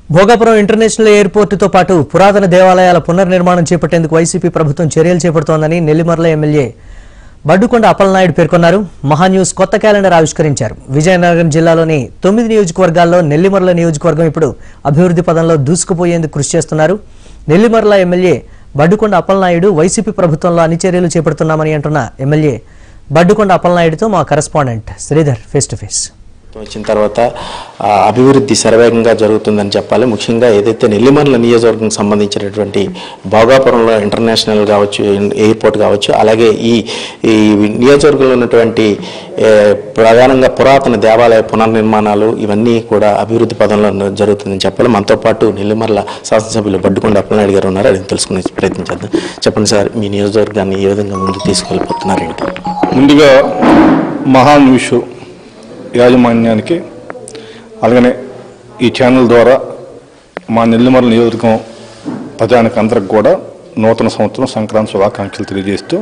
Bhogapuram international ఎయిర్పోర్టుతో పాటు పురాతన దేవాలయాల పునర్నిర్మాణం చేపట్టేందుకు వైసీపీ ప్రభుత్వం చర్యలు చేపడుతోందని నెల్లిమర్ల ఎమ్మెల్యే బడ్డుకొండ అప్పలనాయుడు పేర్కొన్నారు మహాన్యూస్ కొత్త క్యాలెండర్ ఆవిష్కరించారు విజయనగరం జిల్లాలోని తొమ్మిది నియోజకవర్గాల్లో నెల్లిమర్ల నియోజకవర్గం ఇప్పుడు అభివృద్ధి పదంలో దూసుకుపోయేందుకు కృషి చేస్తున్నారు నెల్లిమర్ల ఎమ్మెల్యే బడ్డుకొండ అప్పలనాయుడు వైసీపీ ప్రభుత్వంలో అన్ని చర్యలు చేపడుతున్నామని అంటున్న ఎమ్మెల్యే బడ్డుకొండ అప్పలనాయుడుతో మా correspondent Sridhar face to face వచ్చిన తర్వాత ఆ, అభివృద్ధి శరవేగంగా జరుగుతుందని చెప్పాలి ముఖ్యంగా ఏదైతే నెల్లిమర్ల నియోజకవర్గం సంబంధించినటువంటి భోగాపురంలో ఇంటర్నేషనల్ కావచ్చు ఎయిర్పోర్ట్ కావచ్చు అలాగే ఈ ఈ నియోజకవర్గంలో ఉన్నటువంటి ఏ, ప్రధానంగా పురాతన దేవాలయ పునర్నిర్మాణాలు ఇవన్నీ కూడా అభివృద్ధి పదంలో జరుగుతుందని చెప్పాలి మనతో పాటు నెల్లిమర్ల శాసనసభ్యులు బడ్డుకొండ అప్పలనాయుడు గారు ఉన్నారు అది తెలుసుకునే ప్రయత్నం చేద్దాం చెప్పండి సార్ మీ నియోజకవర్గాన్ని ఏ విధంగా ముందుకు తీసుకెళ్ళిపోతున్నారు ఏంటి ముందుగా మహాన్ విషు యాజమాన్యానికి అలాగనే ఈ ఛానల్ ద్వారా మా నెల్లిమర్ల నియోజకవర్గం ప్రజానికి అందరికి కూడా నూతన సంవత్సరం సంక్రాంతి శుభాకాంక్షలు తెలియజేస్తూ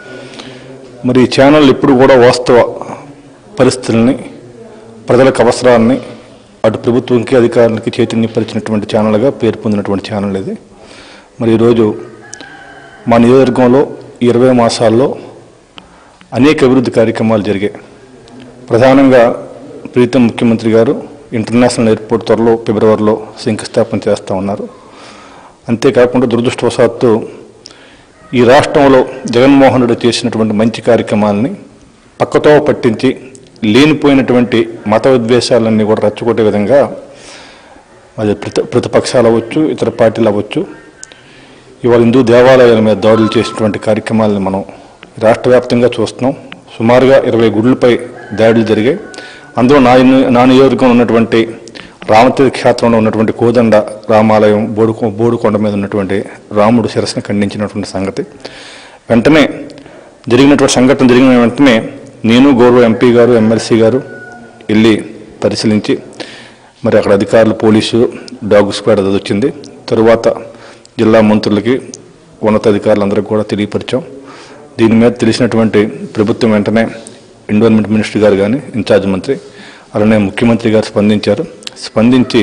మరి ఈ ఛానల్ ఇప్పుడు కూడా వాస్తవ పరిస్థితుల్ని ప్రజలకు అవసరాన్ని అటు ప్రభుత్వంకి అధికారులకి చైతన్యపరిచినటువంటి ఛానల్గా పేరు పొందినటువంటి ఛానల్ ఇది మరి ఈరోజు మా నియోజకవర్గంలో ఈ ఇరవై మాసాల్లో అనేక అభివృద్ధి కార్యక్రమాలు జరిగాయి ప్రధానంగా ప్రీతం ముఖ్యమంత్రి గారు ఇంటర్నేషనల్ ఎయిర్పోర్ట్ త్వరలో ఫిబ్రవరిలో శంకుస్థాపన చేస్తూ ఉన్నారు అంతేకాకుండా దురదృష్టవశాత్తు ఈ రాష్ట్రంలో జగన్మోహన్ రెడ్డి చేసినటువంటి మంచి కార్యక్రమాలని పక్కతో పట్టించి లేనిపోయినటువంటి మత విద్వేషాలన్నీ కూడా రెచ్చగొట్టే విధంగా అది ప్రతి ప్రతిపక్షాలు అవ్వచ్చు ఇతర పార్టీలు అవ్వచ్చు ఇవాళ హిందూ దేవాలయాల మీద దాడులు చేసినటువంటి కార్యక్రమాలను మనం రాష్ట్ర వ్యాప్తంగా చూస్తున్నాం సుమారుగా ఇరవై గుడులపై దాడులు జరిగాయి అందులో నా నా నియోజకవర్గంలో ఉన్నటువంటి రామతీర్థ క్షేత్రంలో ఉన్నటువంటి కోదండ రామాలయం బోడుకొ బోడుకొండ మీద ఉన్నటువంటి రాముడు శిరస్సును ఖండించినటువంటి సంగతి వెంటనే జరిగినటువంటి సంఘటన జరిగిన వెంటనే నేను గౌరవ ఎంపీ గారు ఎమ్మెల్సీ గారు వెళ్ళి పరిశీలించి మరి అక్కడ అధికారులు పోలీసు డాగ్ స్క్వాడ్ అది వచ్చింది తరువాత జిల్లా మంత్రులకి ఉన్నతాధికారులందరికీ కూడా తెలియపరిచాం దీని మీద తెలిసినటువంటి ప్రభుత్వం వెంటనే ఎన్విరాన్మెంట్ మినిస్టర్ గారు కానీ ఇన్ఛార్జ్ మంత్రి అలానే ముఖ్యమంత్రి గారు స్పందించారు స్పందించి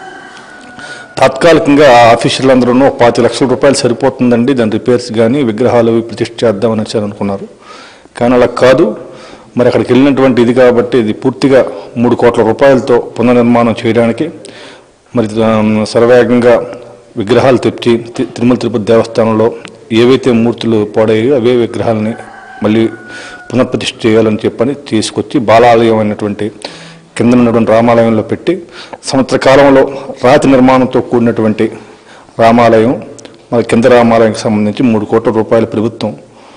తాత్కాలికంగా ఆ ఆఫీసర్లందరూ ఒక పాతి లక్షల రూపాయలు సరిపోతుందండి దాని రిపేర్స్ కానీ విగ్రహాలు అవి ప్రతిష్ఠ చేద్దామని వచ్చారు అనుకున్నారు కానీ అలా కాదు మరి అక్కడికి వెళ్ళినటువంటి ఇది కాబట్టి ఇది పూర్తిగా మూడు కోట్ల రూపాయలతో పునర్నిర్మాణం చేయడానికి మరి ఆ, సర్వేగంగా విగ్రహాలు తెచ్చి తి- తిరుమల తిరుపతి దేవస్థానంలో ఏవైతే మూర్తులు పాడాయో అవే విగ్రహాలని మళ్ళీ పునఃప్రతిష్ఠ చేయాలని చెప్పని తీసుకొచ్చి బాలాలయం అయినటువంటి కింద ఉన్నటువంటి రామాలయంలో పెట్టి సంవత్సర కాలంలో రాతి నిర్మాణంతో కూడినటువంటి రామాలయం మరి కింద రామాలయానికి సంబంధించి మూడు కోట్ల రూపాయల ప్రభుత్వం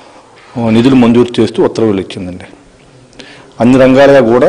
ఆ, నిధులు మంజూరు చేస్తూ ఉత్తర్వులు ఇచ్చిందండి అన్ని రంగాలుగా కూడా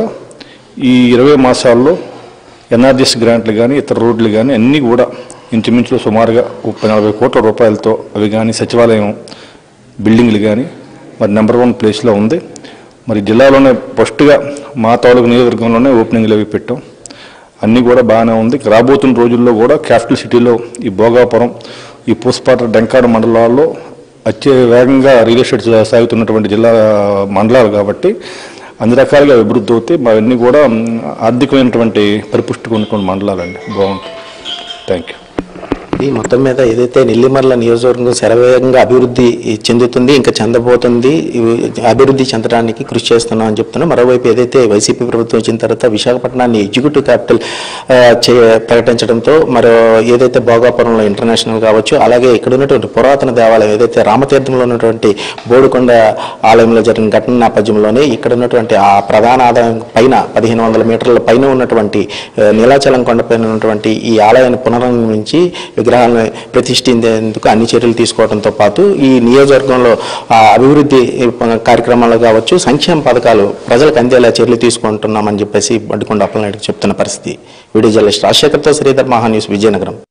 ఈ ఇరవై మాసాల్లో ఎన్ఆర్జీఎస్ గ్రాంట్లు కానీ ఇతర రోడ్లు కానీ అన్నీ కూడా ఇంచుమించులో సుమారుగా ముప్పై నలభై కోట్ల రూపాయలతో అవి కానీ సచివాలయం బిల్డింగ్లు కానీ మరి నెంబర్ వన్ ప్లేస్లో ఉంది మరి జిల్లాలోనే ఫస్ట్గా మా తాలూకు నియోజకవర్గంలోనే ఓపెనింగ్లు అవి పెట్టాం అన్నీ కూడా బాగానే ఉంది రాబోతున్న రోజుల్లో కూడా క్యాపిటల్ సిటీలో ఈ భోగాపురం ఈ పూసపాట డెంకాడ మండలాల్లో అత్య వేగంగా రియల్ ఎస్టేట్ సాగుతున్నటువంటి జిల్లా మండలాలు కాబట్టి అన్ని రకాలుగా అభివృద్ధి అవుతాయి అవన్నీ కూడా మ్, ఆర్థికమైనటువంటి పరిపుష్టిగా ఉన్నటువంటి మండలాలండి బాగుంటుంది థ్యాంక్ యూ ఇది మొత్తం మీద ఏదైతే నెల్లిమర్ల నియోజకవర్గం శరవేగంగా అభివృద్ధి చెందుతుంది ఇంకా చెందబోతుంది ఇవి అభివృద్ధి చెందడానికి కృషి చేస్తున్నాం అని చెప్తున్నాం మరోవైపు ఏదైతే వైసీపీ ప్రభుత్వం వచ్చిన తర్వాత విశాఖపట్నాన్ని ఎగ్జిక్యూటివ్ క్యాపిటల్ ఆ, చే ప్రకటించడంతో మరో ఏదైతే భోగాపురంలో ఇంటర్నేషనల్ కావచ్చు అలాగే ఇక్కడ ఉన్నటువంటి పురాతన దేవాలయం ఏదైతే రామతీర్థంలో ఉన్నటువంటి బోడుకొండ ఆలయంలో జరిగిన ఘటన నేపథ్యంలోనే ఇక్కడ ఉన్నటువంటి ఆ ప్రధాన ఆదాయం పైన పదిహేను వందల మీటర్ల పైన ఉన్నటువంటి ఆ, నీలాచలం కొండపైన ఉన్నటువంటి ఈ ఆలయాన్ని పునర్నిర్మించి విగ్రహాలను ప్రతిష్ఠించేందుకు అన్ని చర్యలు తీసుకోవడంతో పాటు ఈ నియోజకవర్గంలో ఆ, అభివృద్ధి కార్యక్రమాలు కావచ్చు సంక్షేమ పథకాలు ప్రజలకు అందేలా చర్యలు తీసుకుంటున్నామని చెప్పేసి బండికొండ అప్పలనాయుడు చెప్తున్న పరిస్థితి వీడియో జర్నలిస్ట్ రాజశేఖర్తో శ్రీధర్ మహా న్యూస్ విజయనగరం